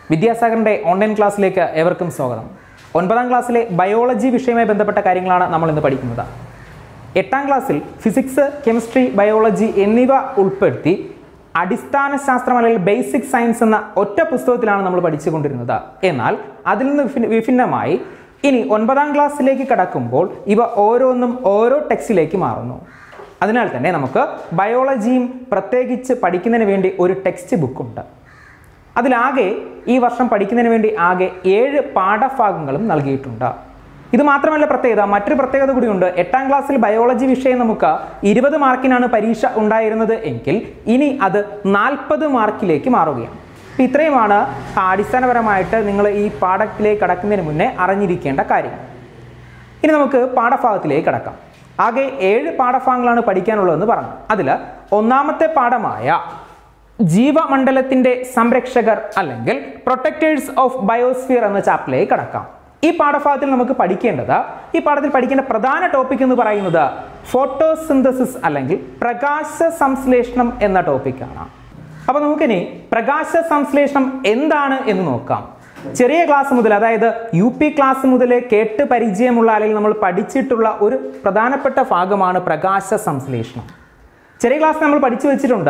വിദ്യാസാഗറിൻ്റെ online ക്ലാസ്സിലേക്ക് ഏവർക്കും സ്വാഗതം ഒൻപതാം ക്ലാസ്സിലെ ബയോളജി വിഷയവുമായി ബന്ധപ്പെട്ട കാര്യങ്ങളാണ് നമ്മൾ ഇന്ന് പഠിക്കുന്നത് എട്ടാം ക്ലാസ്സിൽ ഫിസിക്സ് കെമിസ്ട്രി ബയോളജി എന്നിവ ഉൾപ്പെടുത്തി അടിസ്ഥാന ശാസ്ത്രം അല്ലെങ്കിൽ ബേസിക് സയൻസ് എന്ന ഒറ്റ പുസ്തകത്തിലാണ് നമ്മൾ പഠിച്ചുകൊണ്ടിരുന്നത് എന്നാൽ അതിൽ നിന്ന് വിഭിന്ന- വിഭിന്നമായി ഇനി ഒൻപതാം ക്ലാസ്സിലേക്ക് കടക്കുമ്പോൾ ഇവ ഓരോന്നും ഓരോ ടെക്സ്റ്റിലേക്ക് മാറുന്നു അതിനാൽ തന്നെ നമുക്ക് ബയോളജിയും പ്രത്യേകിച്ച് പഠിക്കുന്നതിന് വേണ്ടി ഒരു ടെക്സ്റ്റ് ബുക്കുണ്ട് അതിലാകെ ഈ വർഷം പഠിക്കുന്നതിന് വേണ്ടി ആകെ ഏഴ് പാഠഭാഗങ്ങളും നൽകിയിട്ടുണ്ട് ഇത് മാത്രമല്ല പ്രത്യേകത മറ്റൊരു പ്രത്യേകത കൂടിയുണ്ട് എട്ടാം ക്ലാസ്സിൽ ബയോളജി വിഷയം നമുക്ക് ഇരുപത് മാർക്കിനാണ് പരീക്ഷ ഉണ്ടായിരുന്നത് എങ്കിൽ ഇനി അത് നാൽപ്പത് മാർക്കിലേക്ക് മാറുകയാണ് അപ്പം ഇത്രയുമാണ് അടിസ്ഥാനപരമായിട്ട് നിങ്ങൾ ഈ പാഠത്തിലേക്ക് കടക്കുന്നതിന് മുന്നേ അറിഞ്ഞിരിക്കേണ്ട കാര്യം ഇനി നമുക്ക് പാഠഭാഗത്തിലേക്ക് കടക്കാം ആകെ ഏഴ് പാഠഭാഗങ്ങളാണ് പഠിക്കാനുള്ളതെന്ന് പറഞ്ഞു അതിൽ ഒന്നാമത്തെ പാഠമായ ജീവമണ്ഡലത്തിന്റെ സംരക്ഷകർ അല്ലെങ്കിൽ പ്രൊട്ടക്ടേഴ്സ് ഓഫ് ബയോസ്ഫിയർ എന്ന ചാപ്റ്ററിലേക്ക് കടക്കാം ഈ പാഠഭാഗത്തിൽ നമുക്ക് പഠിക്കേണ്ടത് ഈ പാഠത്തിൽ പഠിക്കേണ്ട പ്രധാന ടോപ്പിക് എന്ന് പറയുന്നത് ഫോട്ടോസിന്തസിസ് അല്ലെങ്കിൽ പ്രകാശ സംശ്ലേഷണം എന്ന ടോപ്പിക്കാണ് അപ്പൊ നമുക്കിനി പ്രകാശ സംശ്ലേഷണം എന്താണ് എന്ന് നോക്കാം ചെറിയ ക്ലാസ് മുതൽ അതായത് യു പി ക്ലാസ് മുതൽ കേട്ട് പരിചയമുള്ള അല്ലെങ്കിൽ നമ്മൾ പഠിച്ചിട്ടുള്ള ഒരു പ്രധാനപ്പെട്ട ഭാഗമാണ് പ്രകാശ സംശ്ലേഷണം ചെറിയ ക്ലാസ് നമ്മൾ പഠിച്ചു വെച്ചിട്ടുണ്ട്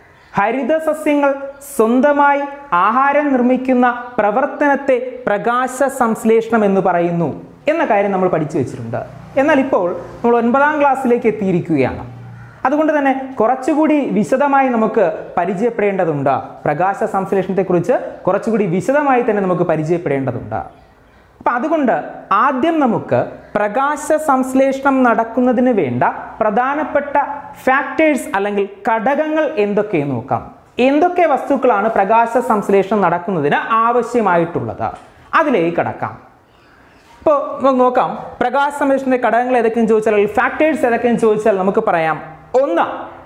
ഹരിത സസ്യങ്ങൾ സ്വന്തമായി ആഹാരം നിർമ്മിക്കുന്ന പ്രവർത്തനത്തെ പ്രകാശ സംശ്ലേഷണം എന്ന് പറയുന്നു എന്ന കാര്യം നമ്മൾ പഠിച്ചു വെച്ചിട്ടുണ്ട് എന്നാൽ ഇപ്പോൾ നമ്മൾ ഒൻപതാം ക്ലാസ്സിലേക്ക് എത്തിയിരിക്കുകയാണ് അതുകൊണ്ട് തന്നെ കുറച്ചുകൂടി വിശദമായി നമുക്ക് പരിചയപ്പെടേണ്ടതുണ്ട് പ്രകാശ സംശ്ലേഷണത്തെക്കുറിച്ച് കുറച്ചുകൂടി വിശദമായി തന്നെ നമുക്ക് പരിചയപ്പെടേണ്ടതുണ്ട് അപ്പൊ അതുകൊണ്ട് ആദ്യം നമുക്ക് പ്രകാശ സംശ്ലേഷണം നടക്കുന്നതിന് വേണ്ട പ്രധാനപ്പെട്ട ഫാക്ടേഴ്സ് അല്ലെങ്കിൽ ഘടകങ്ങൾ എന്തൊക്കെയെന്ന് നോക്കാം എന്തൊക്കെ വസ്തുക്കളാണ് പ്രകാശ സംശ്ലേഷണം നടക്കുന്നതിന് ആവശ്യമായിട്ടുള്ളത് അതിലേക്ക് കടക്കാം ഇപ്പോൾ നമുക്ക് നോക്കാം പ്രകാശ സംരക്ഷണത്തിന്റെ ഘടകങ്ങൾ ഏതൊക്കെയെന്ന് ചോദിച്ചാൽ അല്ലെങ്കിൽ ഫാക്ടേഴ്സ് ഏതൊക്കെയെന്ന് ചോദിച്ചാൽ നമുക്ക് പറയാം ഒന്ന്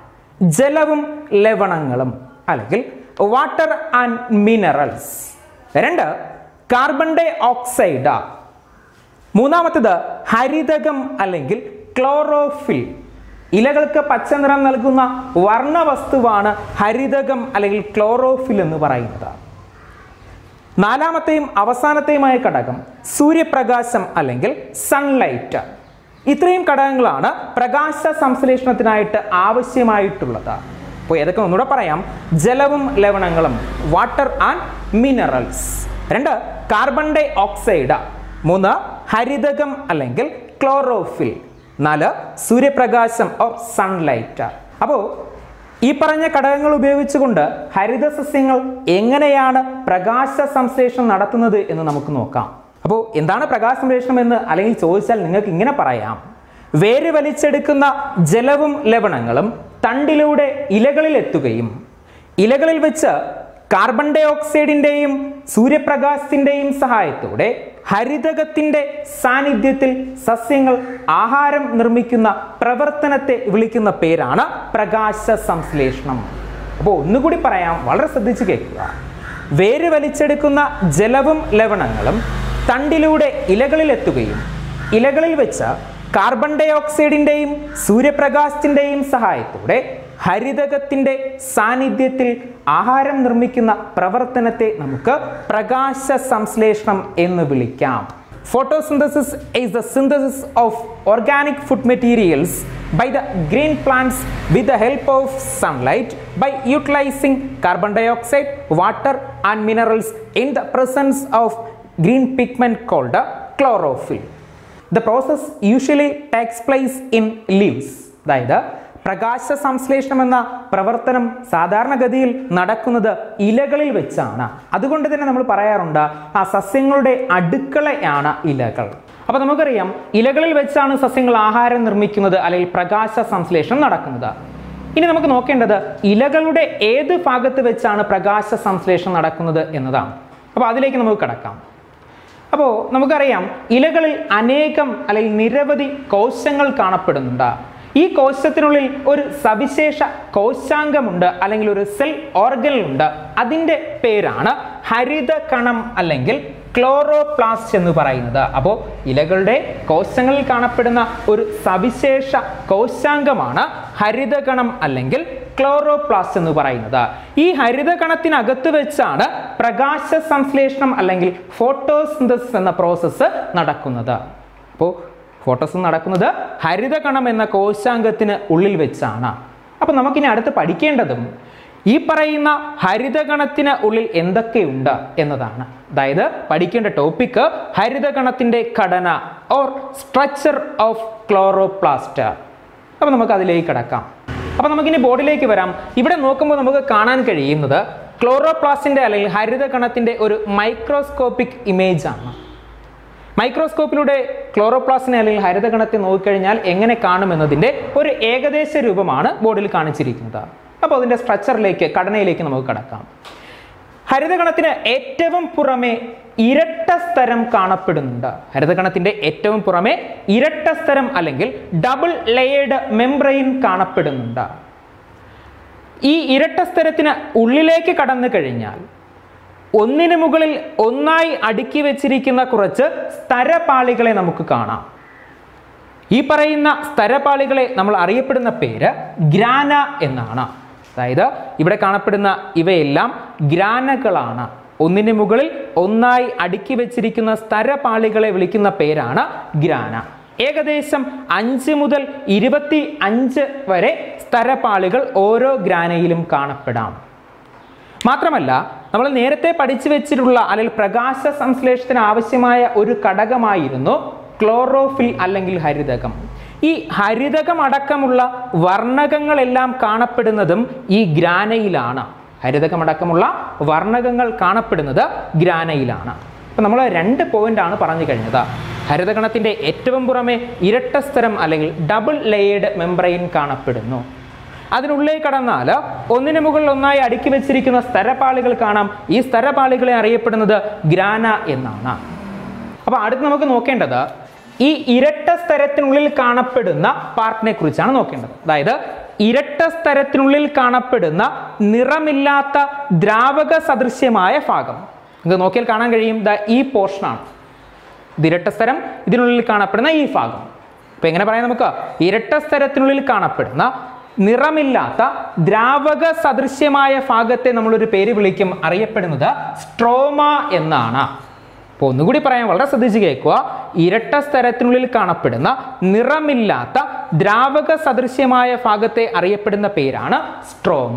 ജലവും ലവണങ്ങളും അല്ലെങ്കിൽ വാട്ടർ ആൻഡ് മിനറൽസ് രണ്ട് കാർബൺ ഡൈ ഓക്സൈഡ് മൂന്നാമത്തത് ഹരിതകം അല്ലെങ്കിൽ ക്ലോറോഫിൽ ഇലകൾക്ക് പച്ച നിറം നൽകുന്ന വർണ്ണവസ്തുവാണ് ഹരിതകം അല്ലെങ്കിൽ ക്ലോറോഫിൽ എന്ന് പറയുന്നത് നാലാമത്തെയും അവസാനത്തെയുമായ ഘടകം സൂര്യപ്രകാശം അല്ലെങ്കിൽ സൺലൈറ്റ് ഇത്രയും ഘടകങ്ങളാണ് പ്രകാശ സംശ്ലേഷണത്തിനായിട്ട് ആവശ്യമായിട്ടുള്ളത് അപ്പോൾ ഏതൊക്കെ ഒന്നുകൂടെ പറയാം ജലവും ലവണങ്ങളും വാട്ടർ ആൻഡ് മിനറൽസ് രണ്ട് കാർബൺ ഡൈ ഓക്സൈഡ് മൂന്ന് ഹരിതകം അല്ലെങ്കിൽ ക്ലോറോഫിൽ നാല് സൂര്യപ്രകാശം ഓർ സൺലൈറ്റ് അപ്പോൾ ഈ പറഞ്ഞ ഘടകങ്ങൾ ഉപയോഗിച്ചുകൊണ്ട് ഹരിത സസ്യങ്ങൾ എങ്ങനെയാണ് പ്രകാശ സംശ്ലേഷണം നടത്തുന്നത് എന്ന് നമുക്ക് നോക്കാം അപ്പോൾ എന്താണ് പ്രകാശ സംശ്ലേഷണം എന്ന് അല്ലെങ്കിൽ ചോദിച്ചാൽ നിങ്ങൾക്ക് ഇങ്ങനെ പറയാം വേര് വലിച്ചെടുക്കുന്ന ജലവും ലവണങ്ങളും തണ്ടിലൂടെ ഇലകളിൽ എത്തുകയും ഇലകളിൽ വെച്ച് കാർബൺ ഡൈ ഓക്സൈഡിന്റെയും സൂര്യപ്രകാശത്തിന്റെയും സഹായത്തോടെ ഹരിതകത്തിന്റെ സാന്നിധ്യത്തിൽ സസ്യങ്ങൾ ആഹാരം നിർമ്മിക്കുന്ന പ്രവർത്തനത്തെ വിളിക്കുന്ന പേരാണ് പ്രകാശ സംശ്ലേഷണം അപ്പോൾ ഒന്നുകൂടി പറയാം വളരെ ശ്രദ്ധിച്ചു കേൾക്കുക വേര് വലിച്ചെടുക്കുന്ന ജലവും ലവണങ്ങളും തണ്ടിലൂടെ ഇലകളിൽ എത്തുകയും ഇലകളിൽ വെച്ച് കാർബൺ ഡൈ ഓക്സൈഡിന്റെയും സൂര്യപ്രകാശത്തിന്റെയും സഹായത്തോടെ ഹരിതകത്തിന്റെ സാന്നിധ്യത്തിൽ ആഹാരം നിർമ്മിക്കുന്ന പ്രവർത്തനത്തെ നമുക്ക് പ്രകാശ സംശ്ലേഷണം എന്ന് വിളിക്കാം photosynthesis is the synthesis of organic food materials by the green plants with the help of sunlight by utilizing carbon dioxide, water and minerals in the presence of green pigment called the chlorophyll. The process usually takes place in leaves. അതായത് പ്രകാശ സംശ്ലേഷണം എന്ന പ്രവർത്തനം സാധാരണഗതിയിൽ നടക്കുന്നത് ഇലകളിൽ വെച്ചാണ് അതുകൊണ്ട് തന്നെ നമ്മൾ പറയാറുണ്ട് ആ സസ്യങ്ങളുടെ അടുക്കളയാണ് ഇലകൾ അപ്പൊ നമുക്കറിയാം ഇലകളിൽ വെച്ചാണ് സസ്യങ്ങൾ ആഹാരം നിർമ്മിക്കുന്നത് അല്ലെങ്കിൽ പ്രകാശ സംശ്ലേഷണം നടക്കുന്നത് ഇനി നമുക്ക് നോക്കേണ്ടത് ഇലകളുടെ ഏത് ഭാഗത്ത് വെച്ചാണ് പ്രകാശ സംശ്ലേഷണം നടക്കുന്നത് എന്നതാണ് അപ്പോൾ അതിലേക്ക് നമുക്ക് കടക്കാം അപ്പോൾ നമുക്കറിയാം ഇലകളിൽ അനേകം അല്ലെങ്കിൽ നിരവധി കോശങ്ങൾ കാണപ്പെടുന്നുണ്ട് ഈ കോശത്തിനുള്ളിൽ ഒരു സവിശേഷ കോശാംഗമുണ്ട് അല്ലെങ്കിൽ ഒരു സെൽ ഓർഗൻ ഉണ്ട് അതിൻ്റെ പേരാണ് ഹരിത കണം അല്ലെങ്കിൽ ക്ലോറോപ്ലാസ്റ്റ് എന്ന് പറയുന്നത് അപ്പോൾ ഇലകളുടെ കോശങ്ങളിൽ കാണപ്പെടുന്ന ഒരു സവിശേഷ കോശാംഗമാണ് ഹരിതകണം അല്ലെങ്കിൽ ക്ലോറോപ്ലാസ്റ്റ് എന്ന് പറയുന്നത് ഈ ഹരിതകണത്തിനകത്ത് വെച്ചാണ് പ്രകാശ സംശ്ലേഷണം അല്ലെങ്കിൽ ഫോട്ടോസിന്തസിസ് എന്ന പ്രോസസ്സ് നടക്കുന്നത് അപ്പോൾ ഫോട്ടോസ് നടക്കുന്നത് ഹരിതകണം എന്ന കോശാംഗത്തിന് ഉള്ളിൽ വെച്ചാണ് അപ്പോൾ നമുക്കിനി അടുത്ത് പഠിക്കേണ്ടതും ഈ പറയുന്ന ഹരിതകണത്തിന് ഉള്ളിൽ എന്തൊക്കെയുണ്ട് എന്നതാണ് അതായത് പഠിക്കേണ്ട ടോപ്പിക്ക് ഹരിതകണത്തിന്റെ ഘടന ഓർ സ്ട്രക്ചർ ഓഫ് ക്ലോറോപ്ലാസ്റ്റ് അപ്പോൾ നമുക്ക് അതിലേക്ക് കിടക്കാം അപ്പോൾ നമുക്കിനി ബോർഡിലേക്ക് വരാം ഇവിടെ നോക്കുമ്പോൾ നമുക്ക് കാണാൻ കഴിയുന്നത് ക്ലോറോപ്ലാസ്റ്റിന്റെ അല്ലെങ്കിൽ ഹരിതകണത്തിന്റെ ഒരു മൈക്രോസ്കോപ്പിക് ഇമേജ് ആണ് മൈക്രോസ്കോപ്പിലൂടെ ക്ലോറോപ്ലാസ്റ്റിനെ അല്ലെങ്കിൽ ഹരിതകണത്തെ നോക്കിക്കഴിഞ്ഞാൽ എങ്ങനെ കാണുമെന്നതിൻ്റെ ഒരു ഏകദേശ രൂപമാണ് ബോർഡിൽ കാണിച്ചിരിക്കുന്നത് അപ്പോൾ അതിൻ്റെ സ്ട്രക്ചറിലേക്ക് ഘടനയിലേക്ക് നമുക്ക് കടക്കാം ഹരിതകണത്തിന് ഏറ്റവും പുറമെ ഇരട്ട സ്തരം കാണപ്പെടുന്നുണ്ട് ഹരിതകണത്തിന്റെ ഏറ്റവും പുറമെ ഇരട്ട സ്തരം അല്ലെങ്കിൽ ഡബിൾ ലെയേർഡ് മെംബ്രെയിൻ കാണപ്പെടുന്നുണ്ട് ഈ ഇരട്ട സ്തരത്തിന് ഉള്ളിലേക്ക് കടന്നു കഴിഞ്ഞാൽ ഒന്നിനു മുകളിൽ ഒന്നായി അടുക്കി വെച്ചിരിക്കുന്ന കുറച്ച് സ്തരപാളികളെ നമുക്ക് കാണാം ഈ പറയുന്ന സ്തരപാളികളെ നമ്മൾ അറിയപ്പെടുന്ന പേര് ഗ്രാന എന്നാണ് അതായത് ഇവിടെ കാണപ്പെടുന്ന ഇവയെല്ലാം ഗ്രാനകളാണ് ഒന്നിന് മുകളിൽ ഒന്നായി അടുക്കി വെച്ചിരിക്കുന്ന സ്തരപാളികളെ വിളിക്കുന്ന പേരാണ് ഗ്രാന ഏകദേശം അഞ്ച് മുതൽ ഇരുപത്തി അഞ്ച് വരെ സ്തരപാളികൾ ഓരോ ഗ്രാനയിലും കാണപ്പെടാം മാത്രമല്ല നമ്മൾ നേരത്തെ പഠിച്ചു വെച്ചിട്ടുള്ള അല്ലെങ്കിൽ പ്രകാശ സംശ്ലേഷത്തിന് ആവശ്യമായ ഒരു ഘടകമായിരുന്നു ക്ലോറോഫിൽ അല്ലെങ്കിൽ ഹരിതകം ഈ ഹരിതകം അടക്കമുള്ള വർണ്ണകങ്ങളെല്ലാം കാണപ്പെടുന്നതും ഈ ഗ്രാനയിലാണ് ഹരിതകമടക്കമുള്ള വർണ്ണകങ്ങൾ കാണപ്പെടുന്നത് ഗ്രാനയിലാണ് അപ്പം നമ്മൾ രണ്ട് പോയിന്റ് ആണ് പറഞ്ഞു കഴിഞ്ഞത് ഹരിതകണത്തിന്റെ ഏറ്റവും പുറമെ ഇരട്ട സ്തരം അല്ലെങ്കിൽ ഡബിൾ ലെയേർഡ് മെംബ്രെയിൻ കാണപ്പെടുന്നു അതിനുള്ളിൽ കടന്നാൽ ഒന്നിനു മുകളിൽ ഒന്നായി അടുക്കി വെച്ചിരിക്കുന്ന സ്തരപാളികൾ കാണാം ഈ സ്തരപാളികളെ അറിയപ്പെടുന്നത് ഗ്രാന എന്നാണ് അപ്പൊ അടുത്ത് നമുക്ക് നോക്കേണ്ടത് ഈ ഇരട്ട സ്തരത്തിനുള്ളിൽ കാണപ്പെടുന്ന പാർട്ടിനെ കുറിച്ചാണ് നോക്കേണ്ടത് അതായത് ഇരട്ട സ്തരത്തിനുള്ളിൽ കാണപ്പെടുന്ന നിറമില്ലാത്ത ദ്രാവക സദൃശ്യമായ ഭാഗം നിങ്ങൾക്ക് നോക്കിയാൽ കാണാൻ കഴിയും ദാ ഈ പോർഷനാണ് ഇത് ഇരട്ട സ്ഥലം ഇതിനുള്ളിൽ കാണപ്പെടുന്ന ഈ ഭാഗം അപ്പൊ എങ്ങനെ പറയാം നമുക്ക് ഇരട്ട സ്ഥലത്തിനുള്ളിൽ കാണപ്പെടുന്ന നിറമില്ലാത്ത ദ്രാവക സദൃശ്യമായ ഭാഗത്തെ നമ്മളൊരു പേര് വിളിക്കും അറിയപ്പെടുന്നത് സ്ട്രോമ എന്നാണ് അപ്പോൾ ഒന്നുകൂടി പറയാൻ വളരെ ശ്രദ്ധിച്ച് കേൾക്കുക ഇരട്ട സ്ഥലത്തിനുള്ളിൽ കാണപ്പെടുന്ന നിറമില്ലാത്ത ദ്രാവക സദൃശ്യമായ ഭാഗത്തെ അറിയപ്പെടുന്ന പേരാണ് സ്ട്രോമ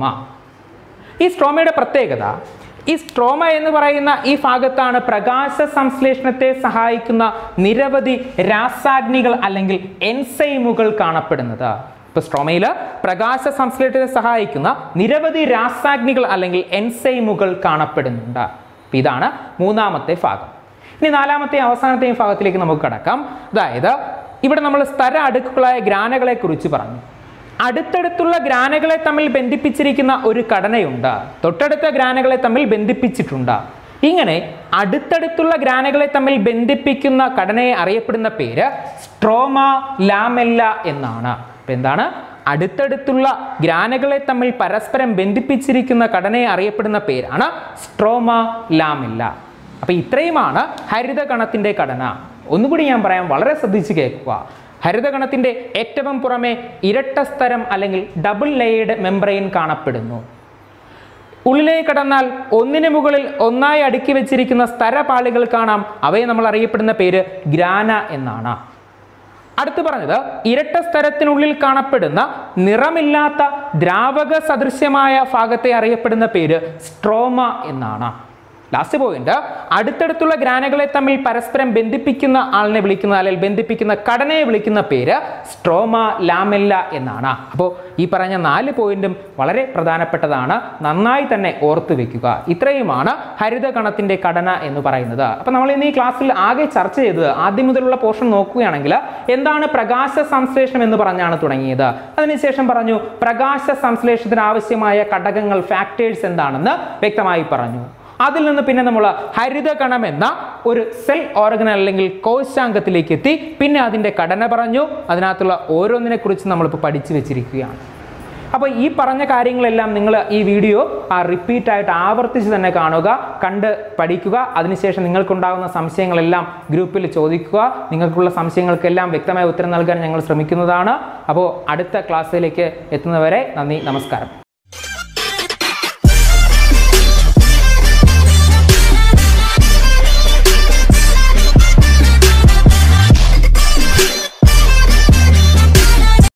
ഈ സ്ട്രോമയുടെ പ്രത്യേകത ഈ സ്ട്രോമ എന്ന് പറയുന്ന ഈ ഭാഗത്താണ് പ്രകാശ സംശ്ലേഷണത്തെ സഹായിക്കുന്ന നിരവധി രാസാഗ്നികൾ അല്ലെങ്കിൽ എൻസൈമുകൾ കാണപ്പെടുന്നത് ഇപ്പൊ സ്ട്രോമയിൽ പ്രകാശ സംശ്ലേഷണത്തെ സഹായിക്കുന്ന നിരവധി രാസാഗ്നികൾ അല്ലെങ്കിൽ എൻസൈമുകൾ കാണപ്പെടുന്നുണ്ട് അപ്പൊ ഇതാണ് മൂന്നാമത്തെ ഭാഗം ഇനി നാലാമത്തെ അവസാനത്തെയും ഭാഗത്തിലേക്ക് നമുക്ക് കടക്കാം അതായത് ഇവിടെ നമ്മൾ സ്ഥല അടുക്കുകളായ ഗ്രാനകളെ കുറിച്ച് പറഞ്ഞു അടുത്തടുത്തുള്ള ഗ്രാനകളെ തമ്മിൽ ബന്ധിപ്പിച്ചിരിക്കുന്ന ഒരു ഘടനയുണ്ട് തൊട്ടടുത്ത ഗ്രാനകളെ തമ്മിൽ ബന്ധിപ്പിച്ചിട്ടുണ്ട് ഇങ്ങനെ അടുത്തടുത്തുള്ള ഗ്രാനകളെ തമ്മിൽ ബന്ധിപ്പിക്കുന്ന ഘടനയെ അറിയപ്പെടുന്ന പേര് സ്ട്രോമ ലാമെല്ല എന്നാണ് അപ്പൊ എന്താണ് അടുത്തടുത്തുള്ള ഗ്രാനകളെ തമ്മിൽ പരസ്പരം ബന്ധിപ്പിച്ചിരിക്കുന്ന ഘടനയെ അറിയപ്പെടുന്ന പേരാണ് സ്ട്രോമ ലാമെല്ല അപ്പൊ ഇത്രയുമാണ് ഹരിതകണത്തിന്റെ ഘടന ഒന്നുകൂടി ഞാൻ പറയാം വളരെ ശ്രദ്ധിച്ച് കേൾക്കുക ഹരിതകണത്തിന്റെ ഏറ്റവും പുറമെ ഇരട്ട സ്തരം അല്ലെങ്കിൽ ഡബിൾ ലെയേർഡ് മെംബ്രെയിൻ കാണപ്പെടുന്നു ഉള്ളിലേക്ക് കടന്നാൽ ഒന്നിനു മുകളിൽ ഒന്നായി അടുക്കി വെച്ചിരിക്കുന്ന സ്തരപാളികൾ കാണാം അവയെ നമ്മൾ അറിയപ്പെടുന്ന പേര് ഗ്രാന എന്നാണ് അടുത്ത് പറഞ്ഞത് ഇരട്ട സ്തരത്തിനുള്ളിൽ കാണപ്പെടുന്ന നിറമില്ലാത്ത ദ്രാവക സദൃശ്യമായ ഭാഗത്തെ അറിയപ്പെടുന്ന പേര് സ്ട്രോമ എന്നാണ് ലാസ്റ്റ് പോയിന്റ് അടുത്തടുത്തുള്ള ഗ്രാനകളെ തമ്മിൽ പരസ്പരം ബന്ധിപ്പിക്കുന്ന ആളിനെ വിളിക്കുന്ന അല്ലെങ്കിൽ ബന്ധിപ്പിക്കുന്ന ഘടനയെ വിളിക്കുന്ന പേര് സ്ട്രോമ ലാമെല്ല എന്നാണ് അപ്പോൾ ഈ പറഞ്ഞ നാല് പോയിന്റും വളരെ പ്രധാനപ്പെട്ടതാണ് നന്നായി തന്നെ ഓർത്തു വെക്കുക ഇത്രയുമാണ് ഹരിതകണത്തിന്റെ ഘടന എന്ന് പറയുന്നത് അപ്പോൾ നമ്മൾ ഇന്ന് ഈ ക്ലാസ്സിൽ ആകെ ചർച്ച ചെയ്തത് ആദ്യം മുതലുള്ള പോർഷൻ നോക്കുകയാണെങ്കിൽ എന്താണ് പ്രകാശ സംശ്ലേഷണം എന്ന് പറഞ്ഞാണ് തുടങ്ങിയത് അതിനുശേഷം പറഞ്ഞു പ്രകാശ സംശ്ലേഷണത്തിന് ആവശ്യമായ ഘടകങ്ങൾ ഫാക്ടേഴ്സ് എന്താണെന്ന് വ്യക്തമായി പറഞ്ഞു അതിൽ നിന്ന് പിന്നെ നമ്മൾ ഹരിതകണം എന്ന ഒരു സെൽ ഓർഗൻ അല്ലെങ്കിൽ കോശാംഗത്തിലേക്ക് എത്തി പിന്നെ അതിൻ്റെ ഘടന പറഞ്ഞു അതിനകത്തുള്ള ഓരോന്നിനെ കുറിച്ച് നമ്മളിപ്പോൾ പഠിച്ചു വെച്ചിരിക്കുകയാണ് അപ്പോൾ ഈ പറഞ്ഞ കാര്യങ്ങളെല്ലാം നിങ്ങൾ ഈ വീഡിയോ ആ റിപ്പീറ്റ് ആയിട്ട് ആവർത്തിച്ച് തന്നെ കാണുക കണ്ട് പഠിക്കുക അതിനുശേഷം നിങ്ങൾക്കുണ്ടാകുന്ന സംശയങ്ങളെല്ലാം ഗ്രൂപ്പിൽ ചോദിക്കുക നിങ്ങൾക്കുള്ള സംശയങ്ങൾക്കെല്ലാം വ്യക്തമായ ഉത്തരം നൽകാൻ ഞങ്ങൾ ശ്രമിക്കുന്നതാണ് അപ്പോൾ അടുത്ത ക്ലാസ്സിലേക്ക് എത്തുന്നവരെ നന്ദി നമസ്കാരം